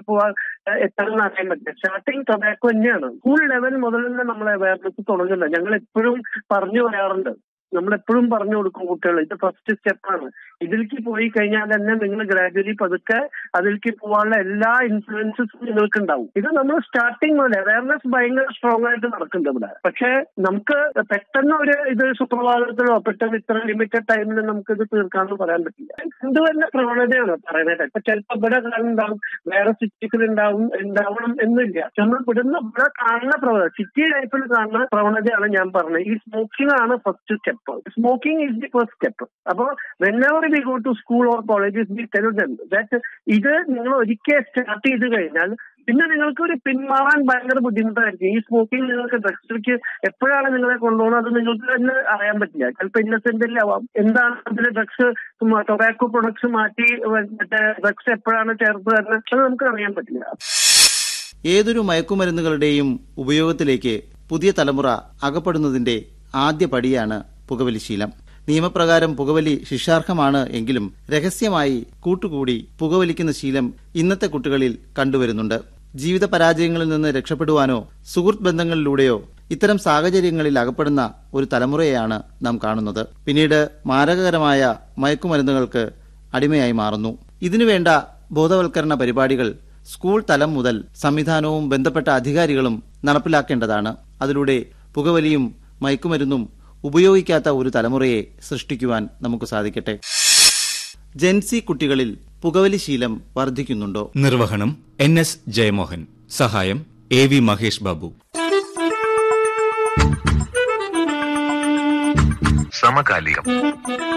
പോവാൻ എത്രയെന്ന് അറിയാൻ പറ്റില്ല സ്റ്റാർട്ടിങ് ടൊബാക്കോ തന്നെയാണ് സ്കൂൾ ലെവൽ മുതൽ തന്നെ നമ്മൾ അവയർനെസ് തുടങ്ങുന്നത് ഞങ്ങൾ എപ്പോഴും പറഞ്ഞു പറയാറുണ്ട് നമ്മൾ എപ്പോഴും പറഞ്ഞു കൊടുക്കും കുട്ടികൾ ഇത് ഫസ്റ്റ് സ്റ്റെപ്പാണ് ഇതിലേക്ക് പോയി കഴിഞ്ഞാൽ തന്നെ നിങ്ങൾ ഗ്രാജുവലി പതുക്കെ അതിലേക്ക് പോകാനുള്ള എല്ലാ ഇൻഫ്ലുവൻസസും നിങ്ങൾക്ക് ഉണ്ടാവും ഇത് നമ്മൾ സ്റ്റാർട്ടിങ് മുതൽ അവയർനെസ് ഭയങ്കര സ്ട്രോങ് ആയിട്ട് നടക്കുന്നുണ്ട് ഇവിടെ പക്ഷെ നമുക്ക് പെട്ടെന്ന് ഒരു ഇത് സുപ്രഭാതത്തിലോ പെട്ടെന്ന് ഇത്ര ലിമിറ്റഡ് ടൈമിൽ നമുക്ക് ഇത് തീർക്കാമെന്ന് പറയാൻ പറ്റില്ല എന്ത് തന്നെ പ്രവണതയാണ് പറയുന്നത് ഇപ്പൊ ചിലപ്പോൾ ഇവിടെ ഉണ്ടാവും വേറെ സിറ്റികൾ ഉണ്ടാവും ഉണ്ടാവണം എന്നില്ല നമ്മൾ ഇവിടുന്ന് ഇവിടെ കാണുന്ന പ്രവണത സിറ്റി ലൈഫിൽ കാണുന്ന പ്രവണതയാണ് ഞാൻ പറഞ്ഞത് ഈ സ്മോക്കിംഗ് ആണ് first step smoking is the first step അപ്പോൾ whenever we go to school or colleges be tell that ഇത് നിങ്ങൾ ഒരിക്കൽ സ്റ്റാർട്ട് ചെയ്ത് കഴിഞ്ഞാൽ പിന്നെ നിങ്ങൾക്ക് ഒരു പിന്മാറാൻ ഭയങ്കര ബുദ്ധിമുട്ടായിരിക്കും ഈ സ്മോക്കിംഗ് നിങ്ങൾക്ക് ഡ്രഗ്സിലേക്ക് എപ്പോഴാണ് നിങ്ങളെ കൊണ്ടുപോകുന്നത് അത് നിങ്ങൾക്ക് തന്നെ അറിയാൻ പറ്റില്ല ചിലപ്പോൾ ഇന്നസെന്റിൽ ആവാം എന്താണ് അതിൽ ഡ്രഗ്സ് ടൊബാക്കോ പ്രൊഡക്ട്സ് മാറ്റി മറ്റേ ഡ്രഗ്സ് എപ്പോഴാണ് ചേർത്ത് തരുന്നത് അത് നമുക്ക് അറിയാൻ പറ്റില്ല ഏതൊരു മയക്കുമരുന്നുകളുടെയും ഉപയോഗത്തിലേക്ക് പുതിയ തലമുറ അകപ്പെടുന്നതിന്റെ ആദ്യ പടിയാണ് പുകവലിശീലം നിയമപ്രകാരം പുകവലി ശിക്ഷാർഹമാണ് എങ്കിലും രഹസ്യമായി കൂട്ടുകൂടി പുകവലിക്കുന്ന ശീലം ഇന്നത്തെ കുട്ടികളിൽ കണ്ടുവരുന്നുണ്ട് ജീവിത പരാജയങ്ങളിൽ നിന്ന് രക്ഷപ്പെടുവാനോ സുഹൃത്ത് ബന്ധങ്ങളിലൂടെയോ ഇത്തരം സാഹചര്യങ്ങളിൽ അകപ്പെടുന്ന ഒരു തലമുറയെയാണ് നാം കാണുന്നത് പിന്നീട് മാരകകരമായ മയക്കുമരുന്നുകൾക്ക് അടിമയായി മാറുന്നു ഇതിനുവേണ്ട ബോധവൽക്കരണ പരിപാടികൾ സ്കൂൾ തലം മുതൽ സംവിധാനവും ബന്ധപ്പെട്ട അധികാരികളും നടപ്പിലാക്കേണ്ടതാണ് അതിലൂടെ പുകവലിയും മയക്കുമരുന്നും ഉപയോഗിക്കാത്ത ഒരു തലമുറയെ സൃഷ്ടിക്കുവാൻ നമുക്ക് സാധിക്കട്ടെ ജെൻസി കുട്ടികളിൽ പുകവലി ശീലം വർദ്ധിക്കുന്നുണ്ടോ നിർവഹണം എൻ എസ് ജയമോഹൻ സഹായം എ വി മഹേഷ് ബാബു സമകാലികം